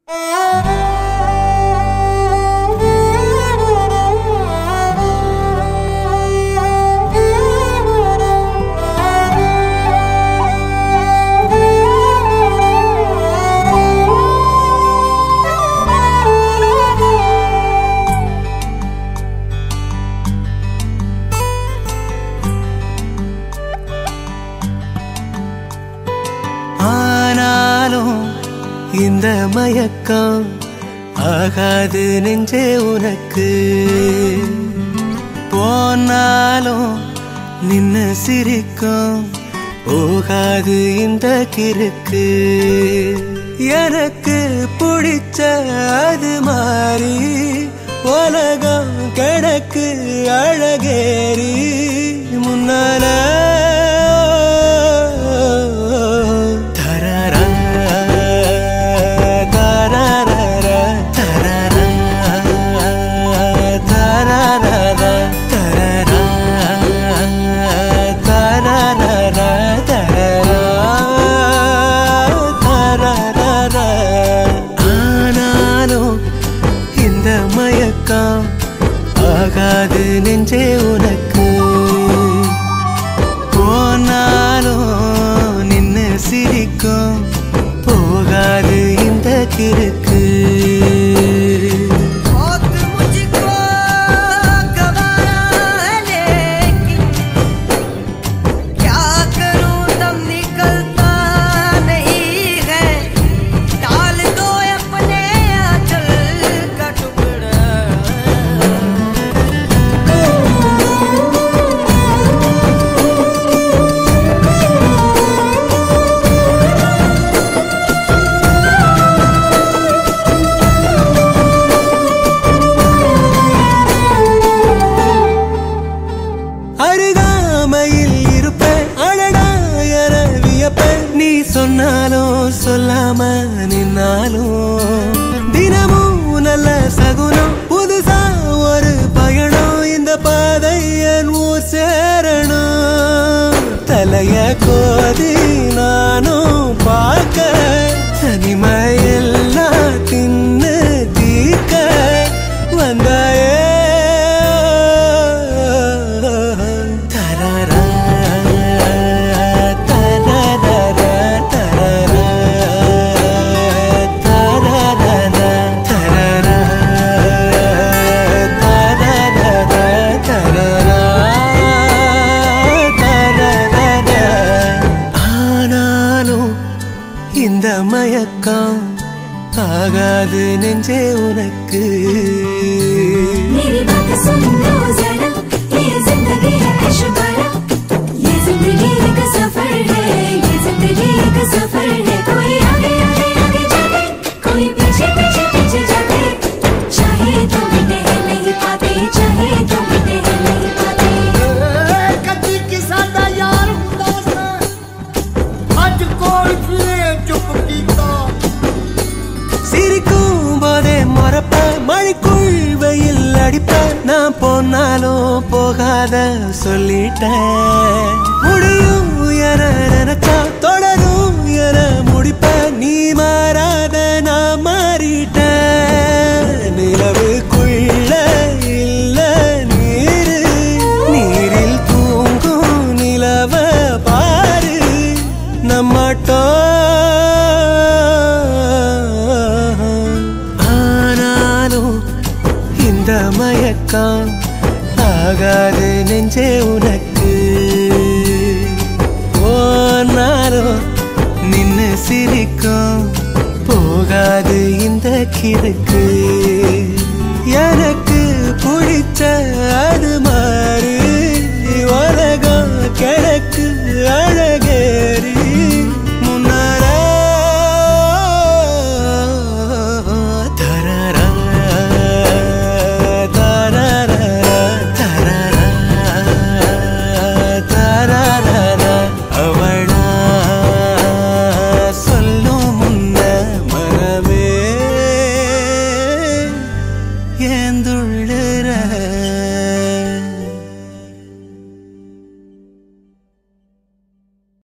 ஆனாலும் இந்த மயக்கம் ஆகாது நெஞ்சே உனக்கு போனாலும் நின்னு சிரிக்கும் போகாது இந்த கிறுக்கு எனக்கு பிடிச்ச அது மாறி உலகம் கிடக்கு அழகேறி முன்னால தரரா, தரரரா, தரரா, தரரரா, தரரா, தரரரா, தரரா, தரரரா. ஆனாலும் இந்த மயக்கம் ஆகாது நெஞ்சே உனக்கு போனாலும் நின்னு சிரிக்கும் போகாது இந்த கிறுக்கு बहुत मुझको गवारा है लेकिन क्या करूं दम निकलता नहीं है डाल दो अपने आंचल का टुकड़ा அருகாமையில் இருப்பேன் அழகா என வியப்பேன் நீ சொன்னாலும் சொல்லாம நின்னாலும் தினமும் நல்ல சகுனம் புதுசா ஒரு பயணம் இந்த பாதை என் ஊர் சேரணும் தலைய கோதி நானும் பார்க்க தனிமையெல்லாம் தின்னு தீர்க்க வந்தாயே தரரா, தரரரா, தரரா, தரரரா, தரரா, தரரரா, தரரா, தரரரா. ஆனாலும் இந்த மயக்கம் ஆகாது நெஞ்சே உனக்கு मेरी बात सुन लो जरा ये जिंदगी है ऐशबारा ये जिंदगी एक सफर है ये जिंदगी एक सफर है कोई आगे आगे आगे जाते कोई पीछे पीछे पीछे जाते चाहे तो मिटे हैं नहीं पाते चाहे तो मिटे हैं नहीं पाते ਕਦੀ ਕਿਸਾ ਦਾ ਯਾਰ ਹੁੰਦਾ ਸਾਂ ਅੱਜ ਕੋਈ ਫਿਰੇ ਚੁੱਪ ਕੀਤਾ சிரிக்கும் போதே மறப்ப மழைக்குள் வெயில் அடிப்ப நான் போனாலும் போகாத சொல்லிட்டேன் முடியும் என நினைச்சா தொடரும் என முடிப்ப நீ மாறாத நான் மாறிட்டேன் நிலவுக்குள்ள இல்ல நீரு நீரில் தூங்கும் நிலவ பாரு நம்மட்டோம் ஆனாலும் இந்த மயக்கம் ஆகாது நெஞ்சே உனக்கு போனாலும் நின்னு சிரிக்கும் போகாது இந்த கிறுக்கு எனக்கு பிடிச்ச